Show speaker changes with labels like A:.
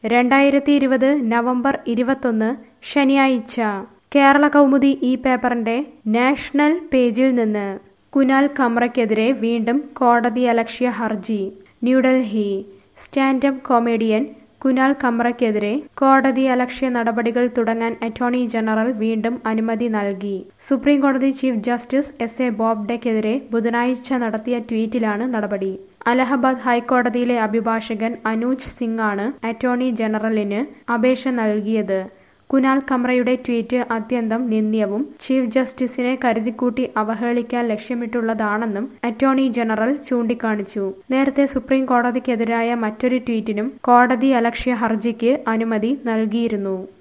A: രണ്ടായിരത്തി ഇരുപത് നവംബർ ഇരുപത്തൊന്ന് ശനിയാഴ്ച കേരള കൗമുദി ഈ പേപ്പറിന്റെ നാഷണൽ പേജിൽ നിന്ന് കുനാൽ കമ്രയ്ക്കെതിരെ വീണ്ടും കോടതിയലക്ഷ്യ ഹർജി ന്യൂഡൽഹി സ്റ്റാൻഡപ്പ് കോമഡിയൻ കുനാൽ കമ്രയ്ക്കെതിരെ കോടതിയലക്ഷ്യ നടപടികൾ തുടങ്ങാൻ അറ്റോർണി ജനറൽ വീണ്ടും അനുമതി നൽകി സുപ്രീം കോടതി ചീഫ് ജസ്റ്റിസ് എസ് എ ബോബ്ഡെക്കെതിരെ ബുധനാഴ്ച നടത്തിയ ട്വീറ്റിലാണ് നടപടി അലഹബാദ് ഹൈക്കോടതിയിലെ അഭിഭാഷകൻ അനൂജ് സിംഗാണ് അറ്റോർണി ജനറലിന് അപേക്ഷ നൽകിയത് കുനാൽ കമ്രയുടെ ട്വീറ്റ് അത്യന്തം നിന്ദ്യവും ചീഫ് ജസ്റ്റിസിനെ കരുതിക്കൂട്ടി അവഹേളിക്കാൻ ലക്ഷ്യമിട്ടുള്ളതാണെന്നും അറ്റോർണി ജനറൽ ചൂണ്ടിക്കാണിച്ചു നേരത്തെ സുപ്രീം കോടതിക്കെതിരായ മറ്റൊരു ട്വീറ്റിനും കോടതി അലക്ഷ്യ ഹർജിക്ക് അനുമതി നൽകിയിരുന്നു